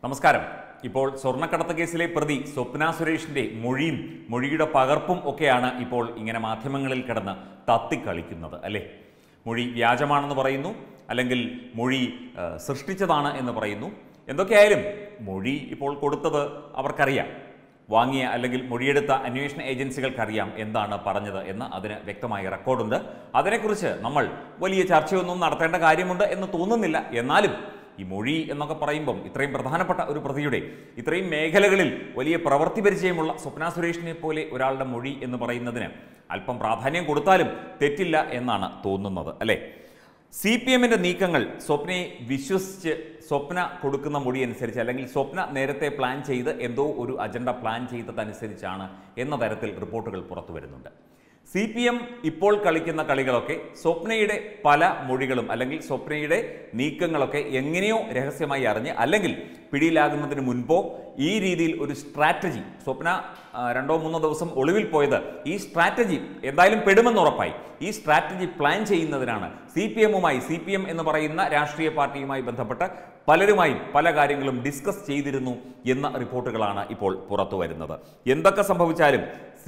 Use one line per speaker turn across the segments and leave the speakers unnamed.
നമസ്കാരം ഇപ്പോൾ സ്വർണ്ണക്കടത്ത് കേസിലെ പ്രതി സ്വപ്ന സുരേഷിന്റെ മൊഴിയും മൊഴിയുടെ പകർപ്പും ഒക്കെയാണ് ഇപ്പോൾ ഇങ്ങനെ മാധ്യമങ്ങളിൽ കിടന്ന് തത്തിക്കളിക്കുന്നത് അല്ലേ മൊഴി വ്യാജമാണെന്ന് പറയുന്നു അല്ലെങ്കിൽ മൊഴി ആ, സൃഷ്ടിച്ചതാണ് എന്ന് പറയുന്നു എന്തൊക്കെയായാലും മൊഴി ഇപ്പോൾ കൊടുത്തത് അവർക്കറിയാം വാങ്ങിയ അല്ലെങ്കിൽ മൊഴിയെടുത്ത അന്വേഷണ ഏജൻസികൾക്കറിയാം എന്താണ് പറഞ്ഞത് എന്ന് അതിന് വ്യക്തമായ റെക്കോർഡുണ്ട് അതിനെക്കുറിച്ച് നമ്മൾ വലിയ ചർച്ചയൊന്നും നടത്തേണ്ട കാര്യമുണ്ട് എന്ന് തോന്നുന്നില്ല എന്നാലും ഈ മൊഴി എന്നൊക്കെ പറയുമ്പം ഇത്രയും പ്രധാനപ്പെട്ട ഒരു പ്രതിയുടെ ഇത്രയും മേഖലകളിൽ വലിയ പ്രവൃത്തി പരിചയമുള്ള സ്വപ്ന സുരേഷിനെ പോലെ ഒരാളുടെ മൊഴി എന്ന് പറയുന്നതിന് അല്പം പ്രാധാന്യം കൊടുത്താലും തെറ്റില്ല എന്നാണ് തോന്നുന്നത് അല്ലേ സി പി എമ്മിന്റെ നീക്കങ്ങൾ സ്വപ്നയെ വിശ്വസിച്ച് സ്വപ്ന കൊടുക്കുന്ന മൊഴി അനുസരിച്ച് അല്ലെങ്കിൽ സ്വപ്ന നേരത്തെ പ്ലാൻ ചെയ്ത് എന്തോ ഒരു അജണ്ട പ്ലാൻ ചെയ്തതനുസരിച്ചാണ് എന്ന തരത്തിൽ റിപ്പോർട്ടുകൾ പുറത്തു വരുന്നുണ്ട് സി പി എം ഇപ്പോൾ കളിക്കുന്ന കളികളൊക്കെ സ്വപ്നയുടെ പല മൊഴികളും അല്ലെങ്കിൽ സ്വപ്നയുടെ നീക്കങ്ങളൊക്കെ എങ്ങനെയോ രഹസ്യമായി അറിഞ്ഞ് അല്ലെങ്കിൽ പിടിയിലാകുന്നതിന് മുൻപോ ഈ രീതിയിൽ ഒരു സ്ട്രാറ്റജി സ്വപ്ന ആ, രണ്ടോ മൂന്നോ ദിവസം ഒളിവിൽ പോയത് ഈ സ്ട്രാറ്റജി എന്തായാലും പെടുമെന്ന് ഉറപ്പായി ഈ സ്ട്രാറ്റജി പ്ലാൻ ചെയ്യുന്നതിനാണ് സി പി എമ്മുമായി സി പി എം എന്ന് പറയുന്ന രാഷ്ട്രീയ പാർട്ടിയുമായി ബന്ധപ്പെട്ട് പലരുമായും പല കാര്യങ്ങളും ഡിസ്കസ് ചെയ്തിരുന്നു എന്ന റിപ്പോർട്ടുകളാണ് ഇപ്പോൾ പുറത്തു വരുന്നത് എന്തൊക്കെ സംഭവിച്ചാലും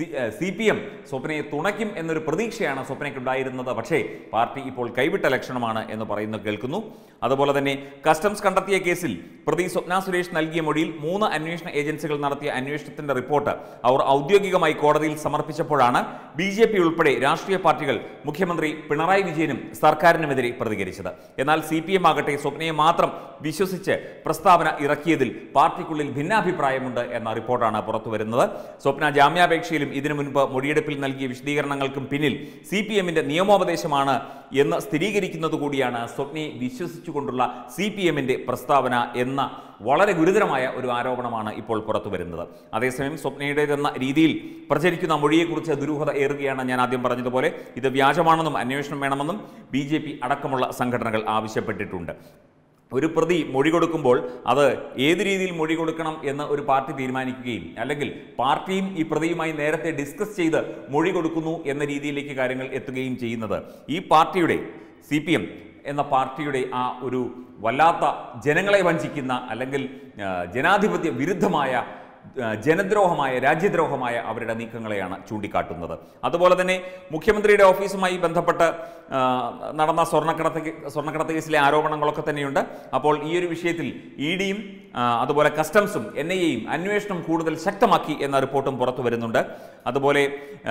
സി പി എം സ്വപ്നയെ തുണയ്ക്കും എന്നൊരു പ്രതീക്ഷയാണ് സ്വപ്നയ്ക്കുണ്ടായിരുന്നത് പക്ഷേ പാർട്ടി ഇപ്പോൾ കൈവിട്ട ലക്ഷണമാണ് എന്ന് പറയുന്നത് കേൾക്കുന്നു അതുപോലെ തന്നെ കസ്റ്റംസ് കണ്ടെത്തിയ കേസിൽ പ്രതി സ്വപ്ന സുരേഷ് നൽകിയ മൊഴിയിൽ മൂന്ന് അന്വേഷണ ഏജൻസികൾ നടത്തിയ അന്വേഷണത്തിന്റെ റിപ്പോർട്ട് അവർ ഔദ്യോഗികമായി കോടതിയിൽ സമർപ്പിച്ചപ്പോഴാണ് ബി ജെ പി ഉൾപ്പെടെ രാഷ്ട്രീയ പാർട്ടികൾ മുഖ്യമന്ത്രി പിണറായി വിജയനും സർക്കാരിനുമെതിരെ പ്രതികരിച്ചത് എന്നാൽ സി പി എം ആകട്ടെ സ്വപ്നയെ മാത്രം വിശ്വസിച്ച് പ്രസ്താവന ഇറക്കിയതിൽ പാർട്ടിക്കുള്ളിൽ ഭിന്നാഭിപ്രായമുണ്ട് എന്ന റിപ്പോർട്ടാണ് പുറത്തു വരുന്നത് സ്വപ്ന ജാമ്യാപേക്ഷയിലും ഇതിനു മുൻപ് മൊഴിയെടുപ്പിൽ നൽകിയ വിശദീകരണങ്ങൾക്കും പിന്നിൽ സി പി എമ്മിന്റെ നിയമോപദേശമാണ് എന്ന് സ്ഥിരീകരിക്കുന്നത് കൂടിയാണ് സ്വപ്നയെ വിശ്വസിച്ചുകൊണ്ടുള്ള സി പി എമ്മിന്റെ പ്രസ്താവന എന്ന വളരെ ഗുരുതരമായ ഒരു ആരോപണമാണ് ഇപ്പോൾ പുറത്തു വരുന്നത് അതേസമയം സ്വപ്നയുടേതെന്ന രീതിയിൽ പ്രചരിക്കുന്ന മൊഴിയെക്കുറിച്ച് ദുരൂഹത ഏറുകയാണ് ഞാൻ ആദ്യം പറഞ്ഞതുപോലെ ഇത് വ്യാജമാണെന്നും അന്വേഷണം വേണമെന്നും ബി അടക്കമുള്ള സംഘടനകൾ ആവശ്യപ്പെട്ടിട്ടുണ്ട് ഒരു പ്രതി മൊഴി കൊടുക്കുമ്പോൾ അത് ഏത് രീതിയിൽ മൊഴി കൊടുക്കണം എന്ന് ഒരു പാർട്ടി തീരുമാനിക്കുകയും അല്ലെങ്കിൽ പാർട്ടിയും ഈ പ്രതിയുമായി നേരത്തെ ഡിസ്കസ് ചെയ്ത് മൊഴി കൊടുക്കുന്നു എന്ന രീതിയിലേക്ക് കാര്യങ്ങൾ എത്തുകയും ചെയ്യുന്നത് ഈ പാർട്ടിയുടെ സി പി എം എന്ന പാർട്ടിയുടെ ആ ഒരു വല്ലാത്ത ജനങ്ങളെ വഞ്ചിക്കുന്ന അല്ലെങ്കിൽ ആ, ജനാധിപത്യ വിരുദ്ധമായ ആ, ജനദ്രോഹമായ രാജ്യദ്രോഹമായ അവരുടെ നീക്കങ്ങളെയാണ് ചൂണ്ടിക്കാട്ടുന്നത് അതുപോലെ തന്നെ മുഖ്യമന്ത്രിയുടെ ഓഫീസുമായി ബന്ധപ്പെട്ട് ആ, നടന്ന സ്വർണ്ണക്കടത്ത് കേ- സ്വർണ്ണക്കടത്ത് കേസിലെ ആരോപണങ്ങളൊക്കെ തന്നെയുണ്ട് അപ്പോൾ ഈ ഒരു വിഷയത്തിൽ ഇ ഡിയും അതുപോലെ കസ്റ്റംസും എൻ ഐ എയും അന്വേഷണം കൂടുതൽ ശക്തമാക്കി എന്ന റിപ്പോർട്ടും പുറത്തു വരുന്നുണ്ട് അതുപോലെ ആ,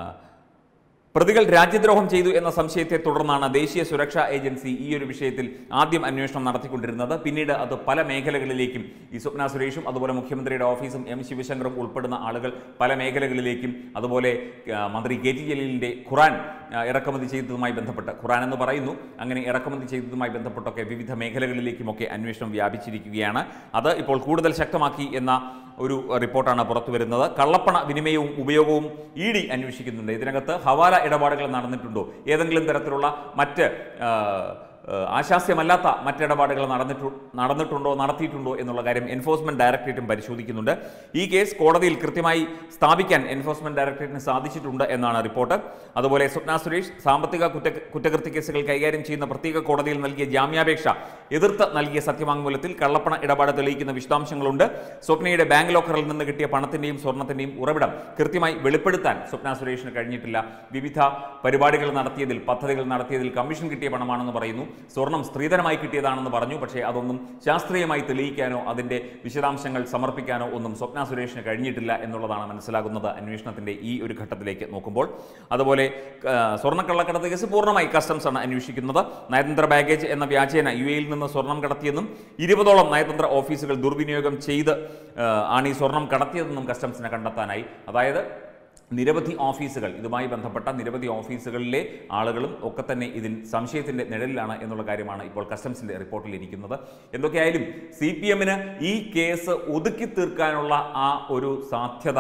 പ്രതികൾ രാജ്യദ്രോഹം ചെയ്തു എന്ന സംശയത്തെ തുടർന്നാണ് ദേശീയ സുരക്ഷാ ഏജൻസി ഈ ഒരു വിഷയത്തിൽ ആദ്യം അന്വേഷണം നടത്തിക്കൊണ്ടിരുന്നത് പിന്നീട് അത് പല മേഖലകളിലേക്കും ഈ സ്വപ്ന സുരേഷും അതുപോലെ മുഖ്യമന്ത്രിയുടെ ഓഫീസും എം ശിവശങ്കറും ഉൾപ്പെടുന്ന ആളുകൾ പല മേഖലകളിലേക്കും അതുപോലെ ആ, മന്ത്രി കെ ടി ജലീലിന്റെ ഖുറാൻ ആ, ഇറക്കുമതി ചെയ്തതുമായി ബന്ധപ്പെട്ട് ഖുറാൻ എന്ന് പറയുന്നു അങ്ങനെ ഇറക്കുമതി ചെയ്തതുമായി ബന്ധപ്പെട്ടൊക്കെ വിവിധ മേഖലകളിലേക്കുമൊക്കെ അന്വേഷണം വ്യാപിച്ചിരിക്കുകയാണ് അത് ഇപ്പോൾ കൂടുതൽ ശക്തമാക്കി എന്ന ഒരു റിപ്പോർട്ടാണ് പുറത്തു വരുന്നത് കള്ളപ്പണ വിനിമയവും ഉപയോഗവും ഇ ഡി അന്വേഷിക്കുന്നുണ്ട് ഇതിനകത്ത് ഹവാല ഇടപാടുകൾ നടന്നിട്ടുണ്ടോ ഏതെങ്കിലും തരത്തിലുള്ള മറ്റ് ആ, ആ, ആശാസ്യമല്ലാത്ത മറ്റിടപാടുകൾ നടന്നിട്ടു നടന്നിട്ടുണ്ടോ നടത്തിയിട്ടുണ്ടോ എന്നുള്ള കാര്യം എൻഫോഴ്സ്മെന്റ് ഡയറക്ടറേറ്റും പരിശോധിക്കുന്നുണ്ട് ഈ കേസ് കോടതിയിൽ കൃത്യമായി സ്ഥാപിക്കാൻ എൻഫോഴ്സ്മെന്റ് ഡയറക്ടറേറ്റിന് സാധിച്ചിട്ടുണ്ട് എന്നാണ് റിപ്പോർട്ട് അതുപോലെ സ്വപ്ന സുരേഷ് സാമ്പത്തിക കുറ്റ കുറ്റകൃത്യ കേസുകൾ കൈകാര്യം ചെയ്യുന്ന പ്രത്യേക കോടതിയിൽ നൽകിയ ജാമ്യാപേക്ഷ എതിർത്ത് നൽകിയ സത്യവാങ്മൂലത്തിൽ കള്ളപ്പണ ഇടപാട് തെളിയിക്കുന്ന വിശദാംശങ്ങളുണ്ട് സ്വപ്നയുടെ ബാങ്ക് ലോക്കറിൽ നിന്ന് കിട്ടിയ പണത്തിന്റെയും സ്വർണത്തിന്റെയും ഉറവിടം കൃത്യമായി വെളിപ്പെടുത്താൻ സ്വപ്ന സുരേഷിന് കഴിഞ്ഞിട്ടില്ല വിവിധ പരിപാടികൾ നടത്തിയതിൽ പദ്ധതികൾ നടത്തിയതിൽ കമ്മീഷൻ കിട്ടിയ പണമാണെന്ന് പറയുന്നു സ്വർണം സ്ത്രീധനമായി കിട്ടിയതാണെന്ന് പറഞ്ഞു പക്ഷേ അതൊന്നും ശാസ്ത്രീയമായി തെളിയിക്കാനോ അതിന്റെ വിശദാംശങ്ങൾ സമർപ്പിക്കാനോ ഒന്നും സ്വപ്ന സുരേഷിന് കഴിഞ്ഞിട്ടില്ല എന്നുള്ളതാണ് മനസ്സിലാകുന്നത് അന്വേഷണത്തിന്റെ ഈ ഒരു ഘട്ടത്തിലേക്ക് നോക്കുമ്പോൾ അതുപോലെ ആ, സ്വർണ്ണക്കള്ളക്കടത്ത് കേസ് പൂർണ്ണമായി കസ്റ്റംസ് ആണ് അന്വേഷിക്കുന്നത് നയതന്ത്ര ബാഗേജ് എന്ന വ്യാജേന യു എയിൽ നിന്ന് സ്വർണം കടത്തിയെന്നും ഇരുപതോളം നയതന്ത്ര ഓഫീസുകൾ ദുർവിനിയോഗം ചെയ്ത് ആ, ആണ് ഈ സ്വർണം കടത്തിയതെന്നും കസ്റ്റംസിനെ കണ്ടെത്താനായി അതായത് നിരവധി ഓഫീസുകൾ ഇതുമായി ബന്ധപ്പെട്ട നിരവധി ഓഫീസുകളിലെ ആളുകളും ഒക്കെ തന്നെ ഇതിൽ സംശയത്തിന്റെ നിഴലിലാണ് എന്നുള്ള കാര്യമാണ് ഇപ്പോൾ കസ്റ്റംസിന്റെ റിപ്പോർട്ടിൽ ഇരിക്കുന്നത് എന്തൊക്കെയായാലും സി പി എമ്മിന് ഈ കേസ് ഒതുക്കി തീർക്കാനുള്ള ആ ഒരു സാധ്യത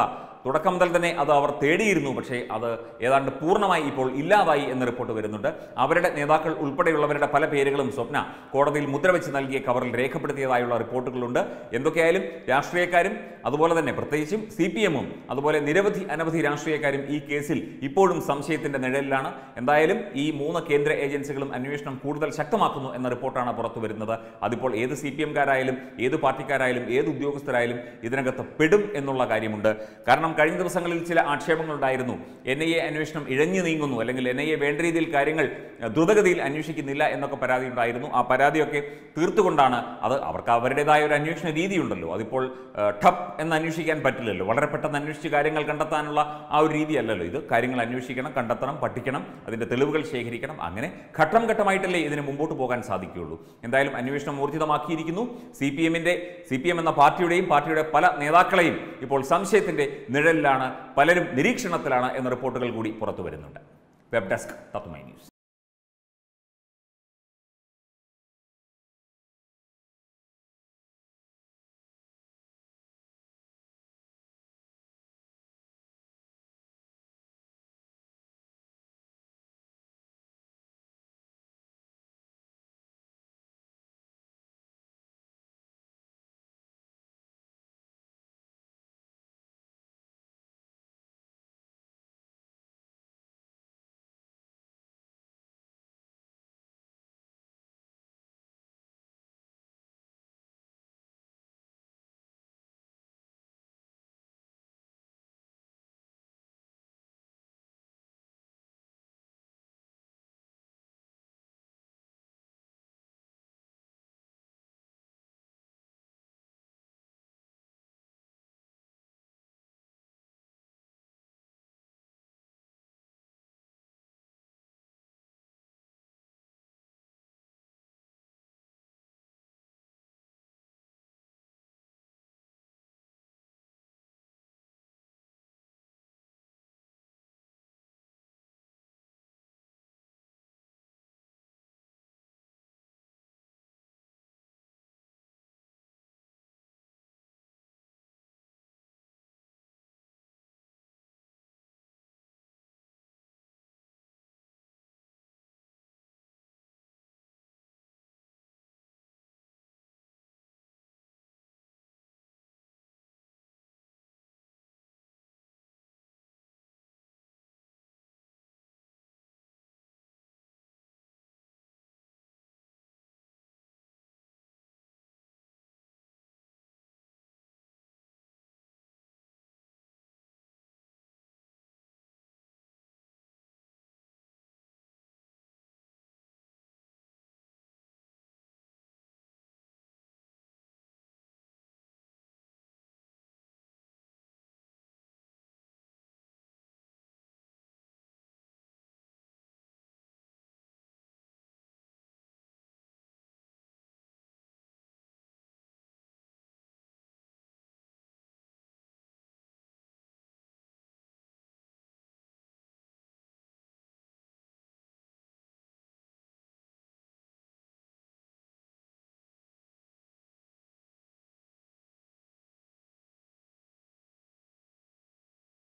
തുടക്കം മുതൽ തന്നെ അത് അവർ തേടിയിരുന്നു പക്ഷേ അത് ഏതാണ്ട് പൂർണ്ണമായി ഇപ്പോൾ ഇല്ലാതായി എന്ന് റിപ്പോർട്ട് വരുന്നുണ്ട് അവരുടെ നേതാക്കൾ ഉൾപ്പെടെയുള്ളവരുടെ പല പേരുകളും സ്വപ്ന കോടതിയിൽ മുദ്രവെച്ച് നൽകിയ കവറിൽ രേഖപ്പെടുത്തിയതായുള്ള റിപ്പോർട്ടുകളുണ്ട് എന്തൊക്കെയായാലും രാഷ്ട്രീയക്കാരും അതുപോലെ തന്നെ പ്രത്യേകിച്ചും സി പി എമ്മും അതുപോലെ നിരവധി അനവധി രാഷ്ട്രീയക്കാരും ഈ കേസിൽ ഇപ്പോഴും സംശയത്തിന്റെ നിഴലിലാണ് എന്തായാലും ഈ മൂന്ന് കേന്ദ്ര ഏജൻസികളും അന്വേഷണം കൂടുതൽ ശക്തമാക്കുന്നു എന്ന റിപ്പോർട്ടാണ് പുറത്തു വരുന്നത് അതിപ്പോൾ ഏത് സി പി എംകാരായാലും ഏത് പാർട്ടിക്കാരായാലും ഏത് ഉദ്യോഗസ്ഥരായാലും ഇതിനകത്ത് പെടും എന്നുള്ള കാര്യമുണ്ട് കാരണം കഴിഞ്ഞ ദിവസങ്ങളിൽ ചില ആക്ഷേപങ്ങളുണ്ടായിരുന്നു എൻ ഐ എ അന്വേഷണം ഇഴഞ്ഞു നീങ്ങുന്നു അല്ലെങ്കിൽ എൻ ഐ എ വേണ്ട രീതിയിൽ കാര്യങ്ങൾ അഹ്, ദ്രുതഗതിയിൽ അന്വേഷിക്കുന്നില്ല എന്നൊക്കെ പരാതി ഉണ്ടായിരുന്നു ആ പരാതിയൊക്കെ തീർത്തുകൊണ്ടാണ് അത് അവർക്ക് അവരുടേതായ ഒരു അന്വേഷണ രീതിയുണ്ടല്ലോ അതിപ്പോൾ അഹ്, ഠപ്പ് എന്ന് അന്വേഷിക്കാൻ പറ്റില്ലല്ലോ വളരെ പെട്ടെന്ന് അന്വേഷിച്ച് കാര്യങ്ങൾ കണ്ടെത്താനുള്ള ആ ഒരു രീതിയല്ലല്ലോ ഇത് കാര്യങ്ങൾ അന്വേഷിക്കണം കണ്ടെത്തണം പഠിക്കണം അതിൻ്റെ തെളിവുകൾ ശേഖരിക്കണം അങ്ങനെ ഘട്ടം ഘട്ടമായിട്ടല്ലേ ഇതിന് മുമ്പോട്ട് പോകാൻ സാധിക്കുകയുള്ളൂ എന്തായാലും അന്വേഷണം ഊർജിതമാക്കിയിരിക്കുന്നു സി പി എമ്മിൻ്റെ സി പി എം എന്ന പാർട്ടിയുടെയും പാർട്ടിയുടെ പല നേതാക്കളെയും ഇപ്പോൾ സംശയത്തിൻ്റെ നിഴലിലാണ് പലരും നിരീക്ഷണത്തിലാണ് എന്ന റിപ്പോർട്ടുകൾ കൂടി പുറത്തു വരുന്നുണ്ട് വെബ് ഡെസ്ക് തത്വമൈ ന്യൂസ്